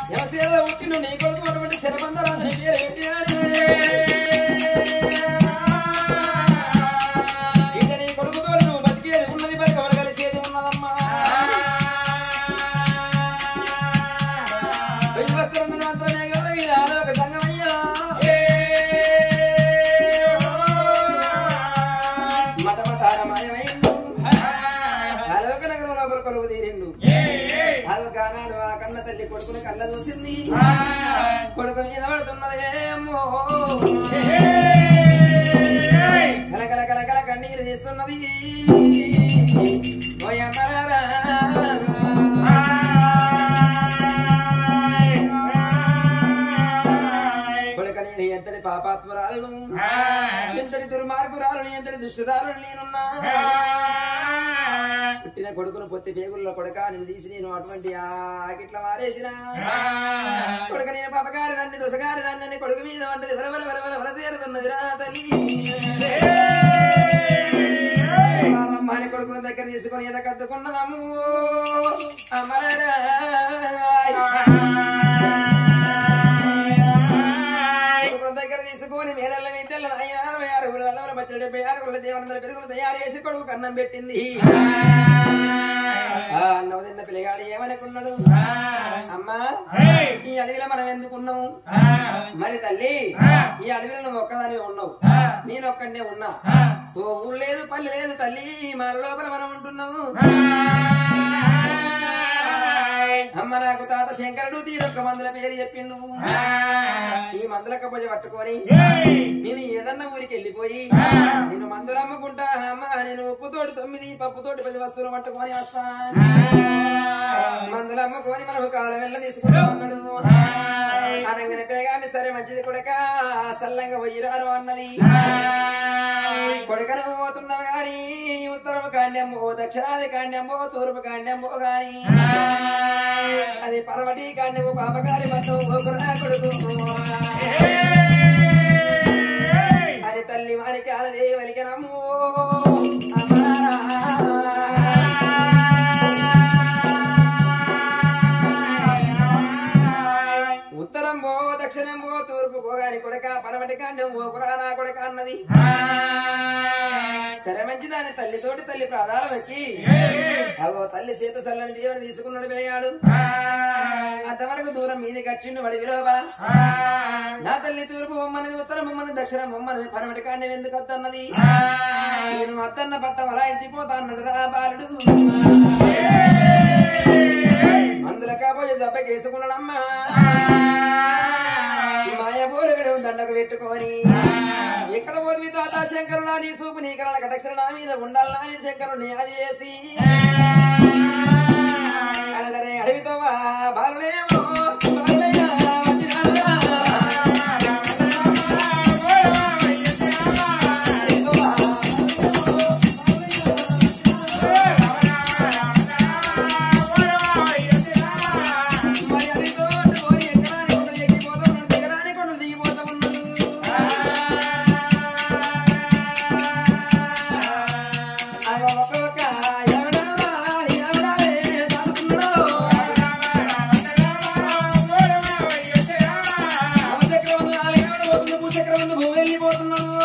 ఎవరిలో పుట్టిన నీ కొడుకు అటువంటి శరబంధరాజు నీ పేరు ఏంటి అని ఇక నీ కొడుకుతో నువ్వు బతికేది ఉన్నది బతకవల కలిసేది ఉన్నదమ్మా వెయ్యి వస్త్రం మాత్రమే కదా ఈ ఆలోక సంగమయ్యా మటమటారమయమైండు ఆలోక నగరం లోపల కొలువు తీరిండు ఆలోక ఆనాడు ఆ కన్న తల్లి కొడుకుని కళ్ళ చూసింది కొడుకు మీద పడుతున్నది ఏమో కలకల కలకల కన్నీరు తీస్తున్నది ఓయమ్మలారా. కొడుకని నీ ఎంతటి పాపాత్మరాలను ఎంతటి దుర్మార్గురాలను ఎంతటి దుష్టురాలను నేనున్నా పుట్టిన కొడుకును పొత్తి పేగుల్లో కొడక నేను తీసి నేను అటువంటి ఆకిట్ల మారేసిన కొడుక నేను పపకారి దాన్ని దొసగారి దాన్ని కొడుకు మీద వంటది వరవల వరవల వర తీరుతున్నది రా తల్లి అమ్మాని కొడుకును దగ్గర తీసుకొని ఎద కద్దుకున్నదమ్ము అమరా కొడుకుల దగ్గర తీసుకొని మేడల మీదల అరవై ఆరు నలభై పచ్చడి డెబ్బై ఆరు గుళ్ళ దేవనందర పెరుగులు తయారు చేసి కొడుకు కన్నం పెట్టింది ఆ అన్నవ తిన్న పిల్లగాడు ఏమనుకున్నాడు అమ్మా ఈ అడవిలో మనం ఎందుకున్నాము మరి తల్లి ఈ అడవిలో నువ్వు ఒక్కదాని ఉన్నావు నేను ఒక్కడే ఉన్నా ఓ ఊరు లేదు పల్లె లేదు తల్లి మన లోపల మనం ఉంటున్నాము అమ్మ నాకు తాత శంకరుడు తీరొక్క మందుల పేరు చెప్పిండు ఈ మందుల కప్పజ పట్టుకొని నేను ఏదన్నా ఊరికి వెళ్ళిపోయి నేను మందులు అమ్ముకుంటా అమ్మ నేను ఉప్పుతోటి తొమ్మిది పప్పుతోటి పది వస్తువులు పట్టుకొని వస్తాను మందులు అమ్ముకొని మనం కాలం వెళ్ళ తీసుకుంటా అన్నాడు అనగానే పేగాన్ని సరే మంచిది కొడక సల్లంగా పోయిరారు అన్నది కొడుకను పోతున్నావు గాని ఉత్తరపు కాండ్యంబో దక్షిణాది కాండ్యంబో తూర్పు కాండ్యంబో గాని అది పర్వటి కాండ్యము పాపగారి మతం గోకురా కొడుకు అది తల్లి వారికి అలదే వలికనము ఉత్తరం పో దక్షిణం పో తూర్పు పోగాని కొడక పరమటి కాండం పోకురా నా కొడక అన్నది సరే మంచిదాని తల్లితోటి తల్లి ప్రాధాలం వచ్చి అవో తల్లి సీత చల్లని దేవుని తీసుకున్నాడు వేయాడు అంతవరకు దూరం మీదికి వచ్చిండు వాడి విలోబ నా తల్లి తూర్పు బొమ్మని ఉత్తరం బొమ్మని దక్షిణం బొమ్మని పరమటి కాండం ఎందుకు వద్దన్నది నేను అత్తన్న పట్ట వలాయించిపోతా అన్నాడు రా బాలుడు అందులో కాబోయే దెబ్బకి వేసుకున్నాడమ్మా మాయ పోలుగడు దండకు పెట్టుకొని ఇక్కడ పోయి తాత శంకరుడు నీ చూపు నీ కళ కటక్షణ నా మీద ఉండాలా నీ శంకరుని అది చేసి అనడరే అడవితో బాలుడేమో బాలుడయ్యా, వచ్చినాడురా. మరి అడవితో పోయి ఎక్కడాని కొండలు ఎక్కిపోతా ఉన్నాడు, దిగరాని కొండలు దిగిపోతా ఉన్నాడు. అగో ఒక ఒక ఎవడరా, ఎవడాలే తాగుతున్నాడో. నవచక్రవంతుడు నాలుగు ఎవడు పోతున్నాడు, భూచక్రవంతుడు భూమి వెళ్ళిపోతున్నాడు.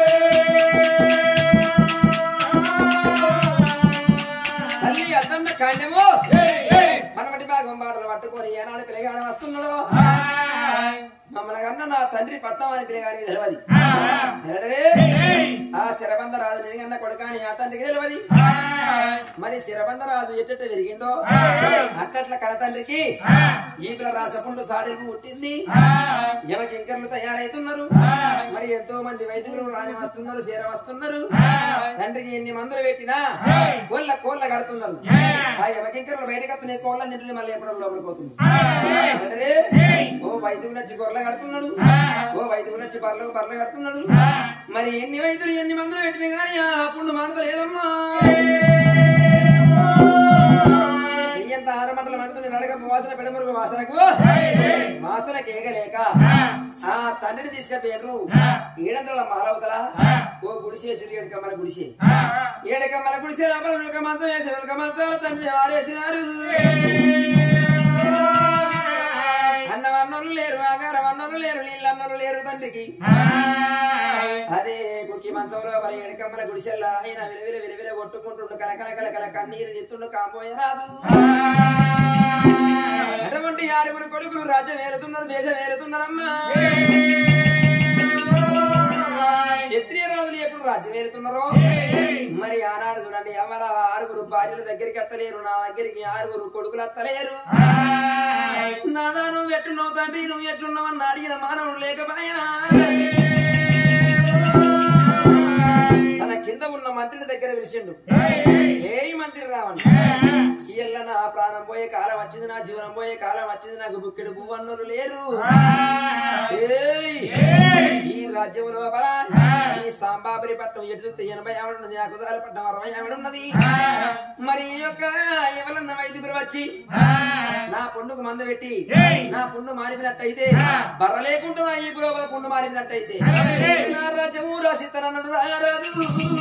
తల్లి అద్దన్న కాండెము మనమటి భాగం బాటలు పట్టుకొని ఏనాడు పిల్లగాడు వస్తున్నాడు మమ్మల్ని కన్నా నా తండ్రి పట్నం అని పిల్లగాడికి తెలియదు ఎరడరే? ఆ శరబంధ రాజు నిజంగా కొడుకాని ఆ తండ్రికి తెలియదు మరి శరబంధ రాజు ఎట్టెట్ట విరిగిండో అట్టట్ల కన తండ్రికి ఈపుల రాసపుండు సాడెల్పు పుట్టింది యమకింకర్లు తయారైతున్నారు మరి ఎంతో మంది వైద్యులు రాని వస్తున్నారు చేర వస్తున్నారు తండ్రికి ఎన్ని మందులు పెట్టినా కోళ్ళ కోళ్ళ కడుతున్నారు ఆ యమకింకర్లు బయటకు వస్తున్నాయి కోళ్ళ నింటి మళ్ళీ ఎప్పుడు లోపలికి పోతుంది అంటే, ఓ వైద్యుడు నచ్చి గొర్రెలు కడుతున్నాడు ఓ వైద్యుడు నచ్చి బర్రెలు బర్రెలు కడుతున్నాడు మరి ఎన్ని వైద్యులు ఎన్ని మందులు పెట్టినా కానీ ఆ పుండు మానతలేదమ్మా ఎంత ఆరు మంటలు మండుతుంది నడక వాసన పెడమరుగు వాసనకు వాసన కేగలేక ఆ తండ్రిని తీసుకపోయారు ఏడంతల మాలవతల ఓ గుడిసేసి ఏడుకమ్మల గుడిసే ఏడుకమ్మల గుడిసే లోపల ఉల్క మంచం వేసి ఉల్క మంచాల తండ్రి వారేసినారు తండ్రికి అదే కుక్కి మంచంలో మరి ఎడకమ్మల గుడిసెల్లా ఆయన విలవిల విలవిల కొట్టుకుంటుండు కలకల కలకల కన్నీరు ఎత్తుండు కాంబోయ రాదు అటువంటి ఆరుగురు కొడుకులు రాజ్యం ఏలుతున్నారు దేశం ఏలుతున్నారమ్మా క్షత్రియ రాజులు ఎప్పుడు రాజ్యం ఏలుతున్నారో మరి ఆనాడు చూడండి ఎవర ఆరుగురు భార్యల దగ్గరికి ఎత్తలేరు నా దగ్గరికి ఆరుగురు కొడుకులు ఎత్తలేరు నాదా నువ్వు ఎట్లున్నావు తండ్రి నువ్వు ఎట్లున్నావని అడిగిన మానవుడు లేకపోయినా తన కింద ఉన్న మంత్రిని దగ్గర పిలిచిండు ఏ మంత్రి రావని ఇయ్యల్ల నా ప్రాణం పోయే కాలం వచ్చింది నా జీవనం పోయే కాలం వచ్చింది నాకు బుక్కెడు భూవన్నులు లేరు ఏయ్! ఈ రాజ్యం లోపల ఈ సాంబాబరి పట్టణం ఎటు చూస్తే ఎనభై ఆవిడ ఉన్నది నాకు పట్టణం అరవై ఆవిడ ఉన్నది మరి ఈ యొక్క ఎవరన్న వైద్యులు వచ్చి నా పుండుకు మందు పెట్టి నా పుండు మారినట్టయితే బర్ర లేకుండా ఈ లోపల పుండు మారినట్టయితే నా రాజ్యము రాసిస్తానన్నాడు రారాజు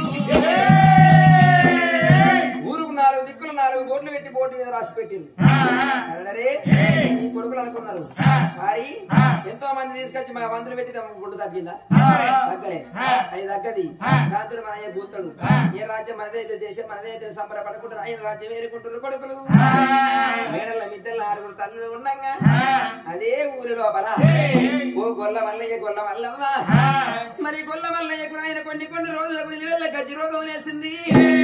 ఊరుకు నాలుగు దిక్కులు నాలుగు బోట్లు పెట్టి బోటు మీద రాసి పెట్టింది అరే ఈ కొడుకులు అనుకున్నారు మరి ఎంతో మంది తీసుకొచ్చి మా మందులు పెట్టి తమ గుండు తగ్గిందా తగ్గలే అది తగ్గది దాంతో మన ఏ బూతాడు ఏ రాజ్యం మనదే అయితే దేశం మనదే అయితే సంబరపడుకుంటారు ఆయన రాజ్యం ఏరుకుంటారు కొడుకులు మేడల మిద్దెల ఆరుగురు తల్లులు ఉండంగా అదే ఊరి లోపల ఓ గొల్ల మల్లయ్య గొల్ల మల్లమ్మ మరి గొల్ల మల్లయ్యకు ఆయన కొన్ని కొన్ని రోజులకు నిలువెల్ల గజ్జి రోగం వేసింది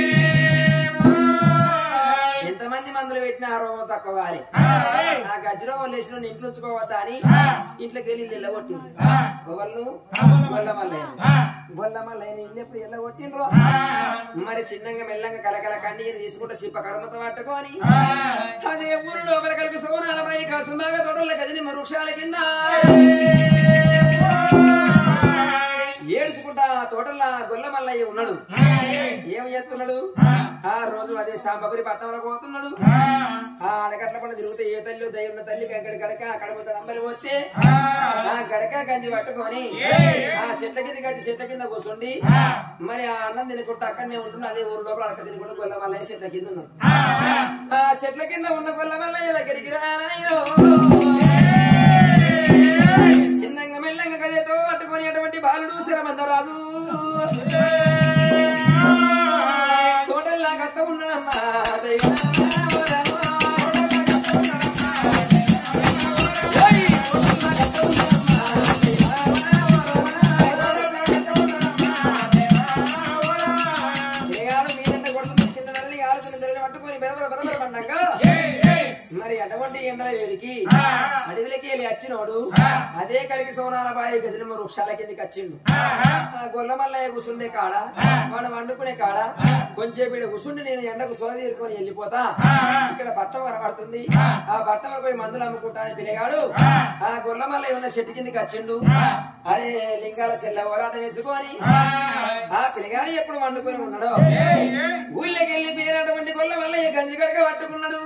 ఎంతమంది మందులు పెట్టినా ఆ రోగం తక్కువ కాలే ఆ గజ్జి రోగం లేచిన ఇంట్లో ఉంచుకోవద్దా అని ఇంట్లోకి వెళ్ళి వెళ్ళగొట్టింది వాళ్ళు గొల్ల మల్లయ్య గొల్ల మల్లయ్య ఇల్లు ఎప్పుడు వెళ్ళగొట్టిండ్రో మరి చిన్నగా మెల్లంగా కలకల కన్నీరు తీసుకుంటే సిప్ప కడమతో పట్టుకొని అదే ఊరు లోపల కలిపి సోనాల పై సుమాగా తోటల గదిని వృక్షాల కింద ఏడుచుకుంటా ఆ తోటల గొల్ల మల్లయ్య ఉన్నాడు ఏమి చేస్తున్నాడు ఆ రోజు అదే సాంబపురి పట్టణంలో పోతున్నాడు ఆ అడగట్ల పండు తిరుగుతే ఏ తల్లి దయ్యం ఉన్న తల్లి గడక గడక కడపత నంబరి వస్తే ఆ గడక గంజి పట్టుకొని ఆ చెట్ల కింద గంజి చెట్ల కింద కూర్చుండి మరి ఆ అన్నం తినుకుంటూ అక్కడనే ఉంటున్నా అదే ఊరు లోపల అడక తినుకుంటూ గొల్ల మల్లయ్య చెట్ల కింద ఉన్నాడు ఆ చెట్ల కింద ఉన్న గొల్ల మల్లయ్య దగ్గరికి రానాయో చిన్నంగా మెల్లంగా కదేతో పట్టుకొని అటువంటి బాలుడు శ్రమందరాదు తోటల్లా కట్ట ఉన్నాడమ్మా మరి అటువంటి ఎండల వేడికి అడవిలోకి వెళ్ళి వచ్చినోడు అదే కలిగి సోనాల బాయి గదిలిమ వృక్షాల కిందకి వచ్చిండు ఆ గొల్ల మల్లయ్య కూసుండే కాడ వాడు వండుకునే కాడ కొంచెం వీడు కూసుండి నేను ఎండకు సోద తీరుకొని వెళ్ళిపోతా ఇక్కడ బట్ట కనబడుతుంది ఆ బట్ట పోయి మందులు అమ్ముకుంటా అని పిల్లగాడు ఆ గొల్ల మల్లయ్య ఉన్న చెట్టు కిందకి వచ్చిండు అదే లింగాల తెల్ల పోరాటం వేసుకొని ఆ పిల్లగాడు ఎప్పుడు వండుకొని ఉన్నాడో ఊళ్ళోకి వెళ్ళి పేరటువంటి గొల్ల మల్లయ్య గంజి గడక పట్టుకున్నాడు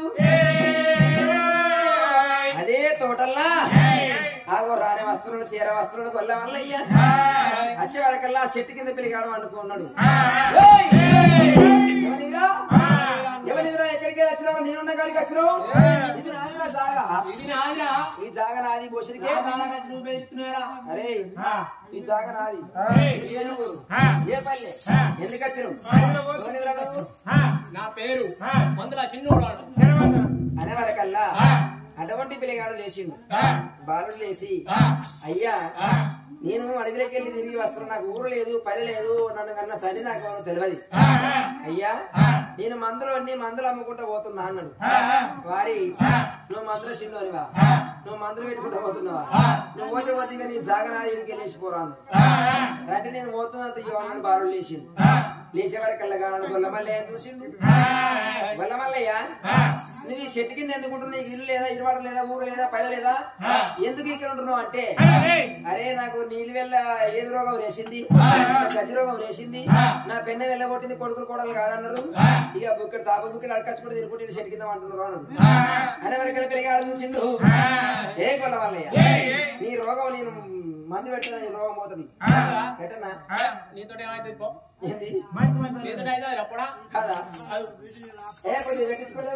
అదే తోటల్లా ఆగో రాని వస్త్రులు చీర వస్త్రులు గొల్ల మల్లయ్య వచ్చే వరకల్లా చెట్టు కింద పిలిగాడు వండుకున్నాడు ఏయ్! ఎవరిరా? ఎవరిరా ఎక్కడికి వచ్చినావు నేనున్న కాడికి వచ్చినావు ఇది నాదిరా జాగా ఇది నాదిరా ఈ జాగ నాది బోషడికే నా దానగా నువ్వు పెడుతున్నారా అరే ఈ జాగ నాది ఏ ఊరు? ఏ పల్లె ఎందుకు వచ్చినావు ఎవరిరా నువ్వు? నా పేరు మందుల చిన్నోడు అనే వరకల్లా అటువంటి పిల్లగాడు లేచిండు బాలుడు లేచి అయ్యా నేను అడవిలోకి వెళ్ళి తిరిగి వస్తున్నా నాకు ఊరు లేదు పని లేదు నన్ను కన్నా తల్లి నాకు ఎవరో తెలియదు అయ్యా నేను మందులు అన్ని మందులు అమ్ముకుంటా పోతున్నా అన్నాడు వారి నువ్వు మందులు చిన్నోనివా నువ్వు మందులు పెట్టుకుంటా పోతున్నావా నువ్వు పోతే పోతే ఇక నీ జాగనాది ఇడికి లేచిపోరాను అంటే నేను పోతున్నంత ఇవ్వన్నాడు బాలుడు లేచిండు లేచే వరకు వెళ్ళగాను గొల్లమల్లయ్య చూసిండు గొల్లమల్లయ్య నువ్వు ఈ చెట్టు కింద ఎందుకుంటున్నావు నీకు ఇల్లు లేదా ఇరువాడ లేదా ఊరు లేదా పైన లేదా ఎందుకు ఇక్కడ ఉంటున్నావు అంటే అరే నాకు నీళ్ళు వెళ్ళ ఏది రోగం వేసింది గజ్జి రోగం వేసింది నా పెన్న వెళ్ళగొట్టింది కొడుకులు కోడలు కాదన్నారు ఇక బుక్కడ తాప బుక్కడ అడకచ్చుకుంటే తినుకుంటే చెట్టు కింద అంటున్నారు అన్నాడు అనే వరకు పిల్లగాడు చూసిండు ఏ గొల్లమల్లయ్య నీ రోగం నేను మంది పెట్టిన ఈ రోగం పోతుంది ఎట్టనా నీతో ఏమైతే పో ఏంది నీతో అయితే అప్పుడా కాదా ఏ కొద్దిగా పెట్టించుకోలేవు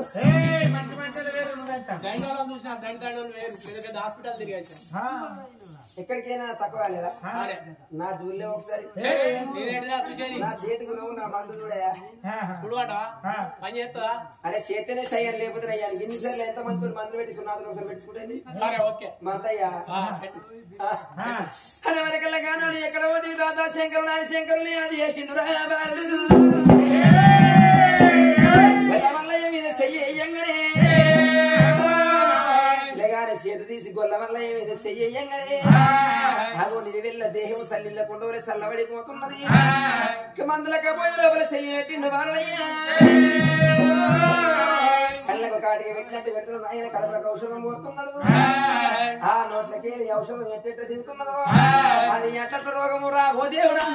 దండోళం చూసిన దండ దండోలు వేరు ఎందుకంటే హాస్పిటల్ తిరిగేసాం ఎక్కడికైనా తక్కువ కాలేదా అరే నా జూల్లో ఒకసారి నేనేంటి రా చూసేది నా చేతికి నువ్వు నా మందు చూడే చూడవాట పని చేస్తుందా అరే చేతనే సయ్యాలి లేకపోతే అయ్యాను ఇన్నిసార్లు ఎంత మంది మందులు పెట్టించుకున్నా ఒకసారి పెట్టించుకుంటేది సరే ఓకే మా అత్తయ్య ఆ, అది వరకల్లా కానాడు ఎక్కడ పోతే దాదా శంకరుడు అది శంకరుని అది చేసిండు రాబాలుడు వల్లమల్లయ్య మీద చెయ్యి ఎయ్యంగనే లేగానే చేతి తీసి గొల్ల మల్లయ్య మీద చెయ్యి ఎయ్యంగనే అగో నిలువెల్ల దేహం సల్లిల్ల కొండవరే చల్లబడిపోతున్నది ఇక మందులక పోయి లోపల చెయ్యి పెట్టిండు బాలయ్య కళ్ళకు కాటికి పెట్టినట్టు పెడుతున్నాడు ఆయన కడపలకు ఔషధం పోతున్నాడు ఆ నోట్లకి ఈ ఔషధం ఎట్టెట్ట దిగుతున్నదో అది ఎట్ట రోగము రా ఓ దేవుడా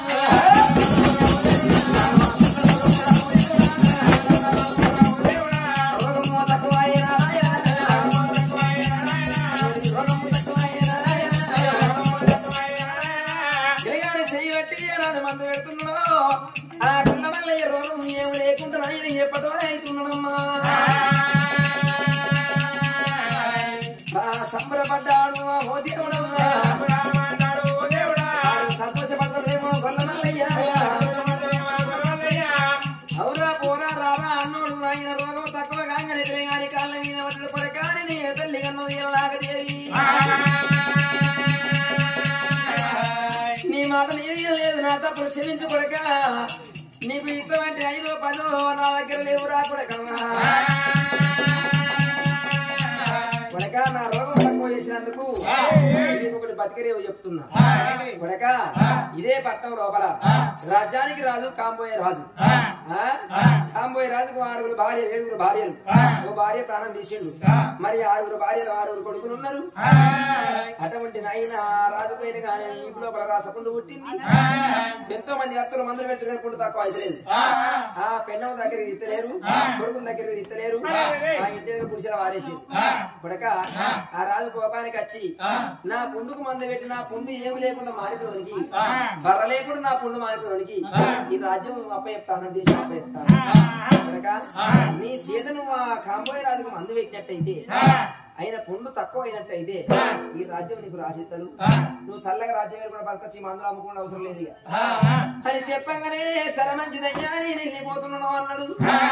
రోగము తక్కువైన రాయన. రోగము తక్కువైన రాయన. గిలిగాని చెయ్యి పెట్టి ఏనాడు మందు పెడుతున్నాడో ఆ పిల్ల మల్లయ్య రోగం ఏమి లేకుండా ఆయన ఎప్పటో అవుతున్నాడమ్మా ఆ సంబరపడ్డాడు ఓ దేవుడమ్మా ఆడు సంతోషపడ్డదేమో గొల్ల మల్లయ్య అవురా పోరా రారా అన్నోడు ఆయన రోగం తక్కువ కాగానే తెలియగాని కాళ్ళ మీద వడ్లు పడకాని నీ తల్లి కన్ను ఎలాగదేవి నీ మాట నీది లేదు నా తప్పుడు క్షమించుకొడక నీకు ఇటువంటి ఐదో పదో నా దగ్గర లేవు రా కొడక కొడక నా రోగం తక్కువ చేసినందుకు నీకు ఒకటి బతికరేవు చెప్తున్నా కొడక ఇదే పట్నం లోపల రాజ్యానికి రాజు కాంబోయే రాజు ఆ? కాంబోయే రాజుకు ఆరుగురు భార్య ఏడుగురు భార్యలు ఓ భార్య ప్రాణం తీసిండు మరి ఆరుగురు భార్యలు ఆరుగురు కొడుకులు ఉన్నారు అటువంటి నాయన రాజు పైన కానీ ఇంటి లోపల రాసకుండా పుట్టింది ఎంతో మంది అత్తలు మందులు పెట్టుకుని తక్కువ అయితే లేదు ఆ పెన్నవ దగ్గరికి ఇత్తలేరు కొడుకుల దగ్గరికి ఇత్తలేరు ఆ ఇంటి దగ్గర పురుషుల వారేసి కొడక ఆ రాజు కోపానికి వచ్చి నా పుండుకు మందు పెట్టి నా పుండు ఏమి లేకుండా మారిపోవడానికి బర్ర లేకుండా నా పుండు మారిపోవడానికి ఈ రాజ్యం అప్ప చెప్తాను దేశం అప్ప చెప్తాను కొడక నీ సీతను ఆ కాంబోయ్ రాజుకు మందు పెట్టినట్టయితే అయిన పుండు తక్కువ అయినట్టయితే ఈ రాజ్యం నీకు రాసిస్తాడు నువ్వు చల్లగా రాజ్యం కూడా బతకొచ్చి మందులు అమ్ముకునే అవసరం లేదు ఇక అని చెప్పంగానే సరే మంచిదయ్యా నేను వెళ్ళిపోతున్నాను అన్నాడు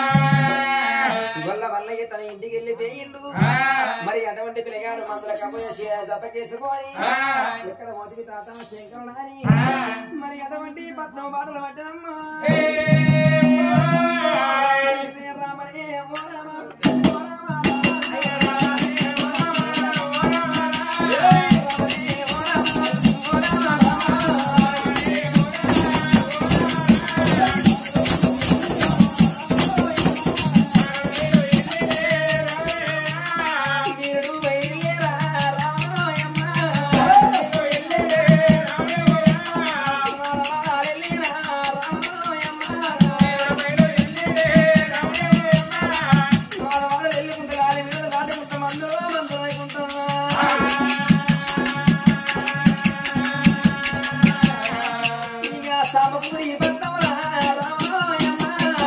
వల్ల వల్లయ్య తన ఇంటికి వెళ్ళి పోయిండు మరి అటువంటి పిల్లగాడు మందుల కప్ప దప్ప చేసుకొని ఎక్కడ మొదటి తాత శంకరుడు అని మరి అటువంటి పట్నం బాటలు పట్టడమ్మా రామనే ఓ రామ, ఓ రామ, వీరుడు బయలుదేరా రామోయమ్మ. వాడవాడెళ్ళిరా రామోయమ్మ. వాడవాడ వెళ్ళుకుంటూ గాలి మీద దాటుకుంటూ మందు మందు అనుకుంటున్నా. ఇక సామపురి పట్టమా రామోయమ్మ.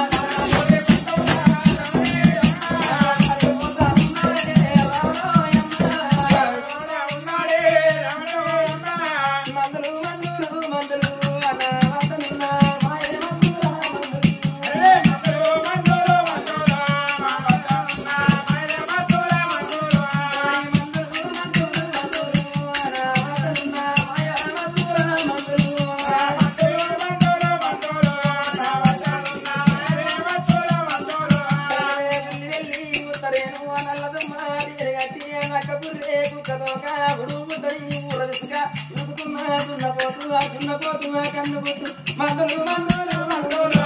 మందులు మందులు మందులు అనాథలున్నా మాయ మందులు మందులు మందులు మందులు మందులు అనాథలున్నా మాయ మందులు మందులు వెళ్ళి వెళ్ళి ఉత్తరేను నల్లదమ్మ ఎరగట్టి నక్కపుర్రే కుక్కదోక ఉడుముతడి ఊరదిసుగా ఉడుకుతున్న దున్నపోతు ఆ దున్నపోతు ఆ కన్నుపోతు మందులు మందులు మందులు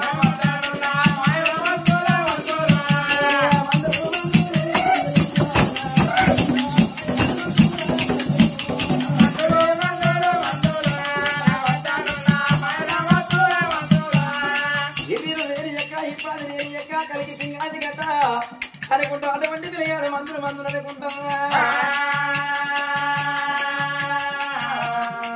ఇదిరు వేరు ఎక్క ఇప్పాది వేరు ఎక్క కలిగి సింగాది గట అనుకుంటా అటువంటి తెలియాలి మందులు మందులు అనుకుంటా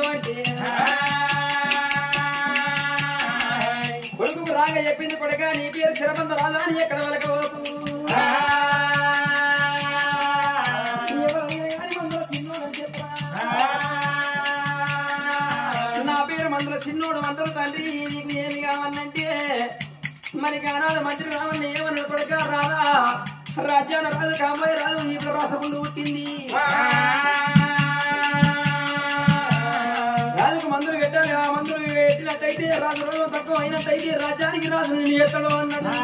అంటే కొడుకు రాగా చెప్పింది కొడుక నీ పేరు శిరబంద రాజా అని ఎక్కడ వెలకవచ్చు నా పేరు మందుల చిన్నోడు మంటలు తండ్రి నీకు ఏమి కావాలంటే మరి కానాడు మంత్రి రావని ఏమన్నాడు కొడుక రారా రాజ్యాన రాజు కాంబాయి రాజు నీకు రాసపుండు పుట్టింది రాజుకు మందులు పెట్టాలి ఆ మందులు పెట్టినట్టయితే రాజు రోజు తక్కువ అయినట్టయితే రాజ్యానికి రాజు నేను ఎత్తడు అన్నాడు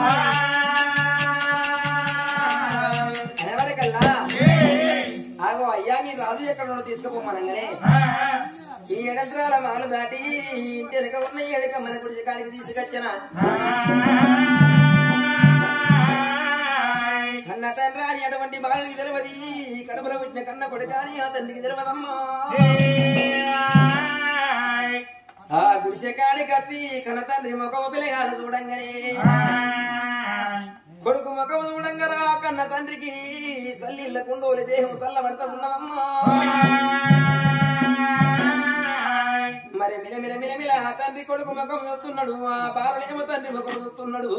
ఎవరికల్లా ఆగో అయ్యా నీ రాజు ఎక్కడ ఉన్నో తీసుకుపోమనగానే ఈ ఎడద్రాల మాలు దాటి ఇంటి వెనక ఉన్న ఈ ఎడక మన గుడి కాడికి తీసుకొచ్చిన కన్న తండ్రి అని అటువంటి బాలుడికి తెలియదు కడుపులో పుట్టిన కన్న కొడుక అని ఆ తండ్రికి తెలియదమ్మా ఆ గుడిసె కాడికి వచ్చి కన్న తండ్రి ముఖము పిల్లగాడు చూడంగానే కొడుకు ముఖము చూడంగరా కన్న తండ్రికి సల్లిళ్ళ కుండోలు దేహం చల్లబడతా ఉన్నదమ్మా మరి మిల మిల మిల మిల ఆ తండ్రి కొడుకు ముఖం చూస్తున్నాడు ఆ బాలుడేమో తండ్రి ముఖం చూస్తున్నాడు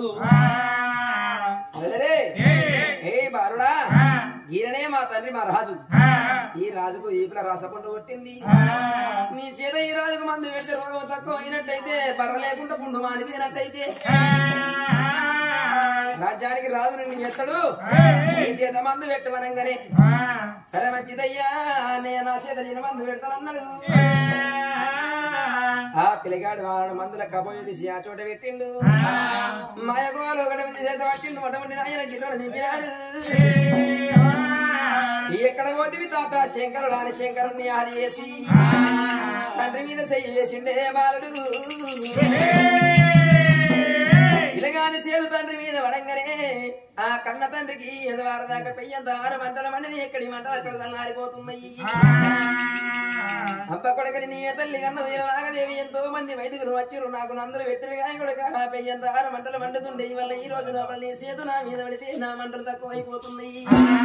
అదే ఏ బాలుడా ఈయననే మా తండ్రి మా రాజు ఈ రాజుకు ఈపుల రాసపండు కొట్టింది నీ చేత ఈ రాజుకు మందు పెడితే రోగం తక్కువ అయినట్టయితే బర్ర లేకుండా పుండు మానిపోయినట్టయితే రాజ్యానికి రాజు నిన్ను ఎత్తడు నీ చేత మందు పెట్టమనంగానే సరే మంచిదయ్యా నేను నా చేత నేను మందు పెడతానన్నాడు ఆ పిల్లగాడు వాళ్ళ మందుల కబోయి తీసి ఆ చోట పెట్టిండు మాయగోలు ఒకటి మంది చేత పట్టిండు మొట్టమొదటి ఆయన గిన్నెడు నింపినాడు ఎక్కడ పోతివి తాత శంకరుడు అని శంకరుణ్ణి ఆది చేసి తండ్రి మీద చెయ్యి వేసిండే బాలుడు ఇలాగాని సేదు తండ్రి మీద వడంగానే ఆ కన్న తండ్రికి ఎదవార దాకా పెయ్యంత ఆరు మంటల మండని ఎక్కడి మంటలు అక్కడ తల్లారిపోతున్నాయి అబ్బ కొడకని నీ తల్లి కన్నది నాగదేవి ఎంతో మంది వైదికులు వచ్చిరు నాకు నందరు పెట్టిరు కానీ కొడక పెయ్యంత ఆరు మంటలు మండుతుండే వల్ల ఈ రోజు లోపల నీ సేతు నా మీద పడితే నా మంటలు తక్కువ అయిపోతున్నాయి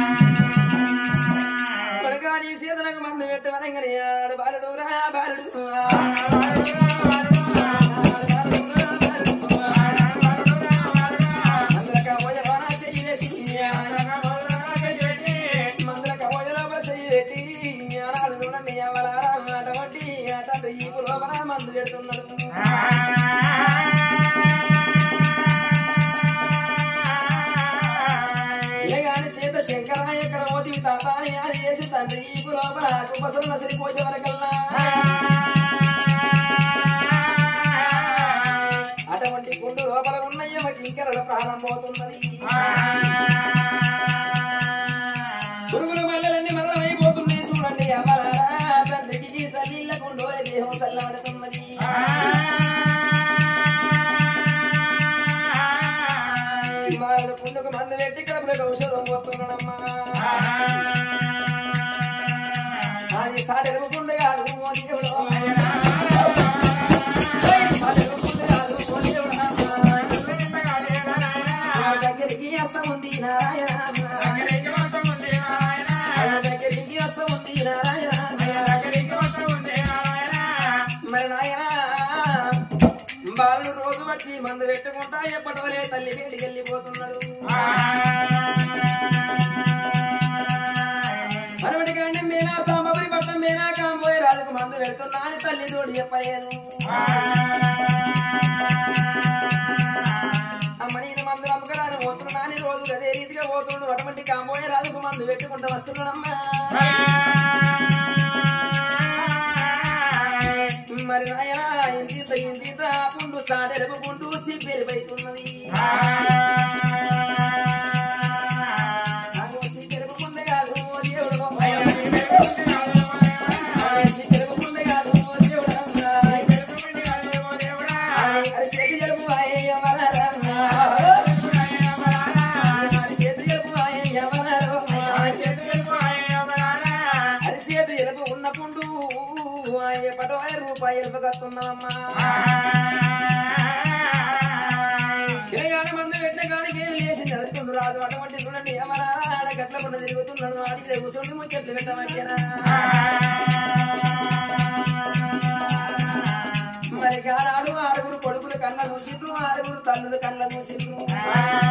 కొడక నీ సేతు నాకు మందు పెట్టి వనంగానే ఆడు బాలుడు రా బాలుడు మందులక భోజనాన చెయ్యి వేసి, మందులక భోజనాల చెయ్యి పెట్టి, ఆనాడు చూడండి ఎవరారా అటువంటి ఆ తండ్రి ఈ లోపల మందు పెడుతున్నాడు ఇలాగాని చేత శంకర ఎక్కడ మోతి తాత అని అది చేసి తండ్రి ఈ లోపల కుప్పసలు నసరి పోసే వరకల్లా అటువంటి గుండు లోపల ఉన్న ఈమెకి ఇంకెరడు ప్రాణం పోతున్నది పురుగుల మల్లెలన్నీ మరణమైపోతున్నాయి చూడండి అమలారా తండ్రికి సలీళ్ళ గుండోల దేహం చల్లబడుతున్నది వాళ్ళు పుండుకు మందు పెట్టి కడుపులకు ఔషధం పోతున్నాడమ్మా అది సాడెరుగుకుండు కాదు ఓ దేవుడు సాడెరుగుకుండు కాదు ఓ దేవుడు నా దగ్గరికి వస్తా ఉంది నారాయణ నా దగ్గరికి వస్తా ఉంది నారాయణ మరి నాయన బాలుడు రోజు వచ్చి మందు పెట్టుకుంటా ఎప్పటి వరే తల్లి వేడికి వెళ్ళిపోతున్నాడు మరొకటి కంటే మీనా సాంబరి పట్టం మీనా కాంబోయే రాజుకు మందు పెడుతున్నా అని తల్లి తోడు చెప్పలేదు అమ్మ నేను మందు అమ్మకరాని పోతున్నా అని రోజు అదే రీతిగా పోతున్నాడు అటువంటి కాంబోయే రాజుకు మందు పెట్టుకుంటూ వస్తున్నాడమ్మా మరి నాయన ఇంత ఇంత పుండు సాడెరపు పుండు సిబ్బెరిపైతున్నది నాకు సిబ్బెరపు పుండు కాదు ఓ దేవుడు సిబ్బెరపు పుండు కాదు ఓ దేవుడు అది చేతి జరుపు అయ్యే వరారా. అది చేతి జరుపు అయ్యే వరారా. అరిసేపు ఎలుపు ఉన్న పుండు ఎప్పటో రూపాయి ఎలుపగస్తున్నామమ్మా తిరగాడ మంది పెట్టిన కాడికి లేచి నడుస్తుండు రాదు అటువంటి చూడండి ఏమరా ఆడ గట్ల కొండ తిరుగుతున్నాడు ఆడికి కూర్చొని ముచ్చట్లు పెట్టమంటారా తల్లులు కళ్ళ మూసిండ్రు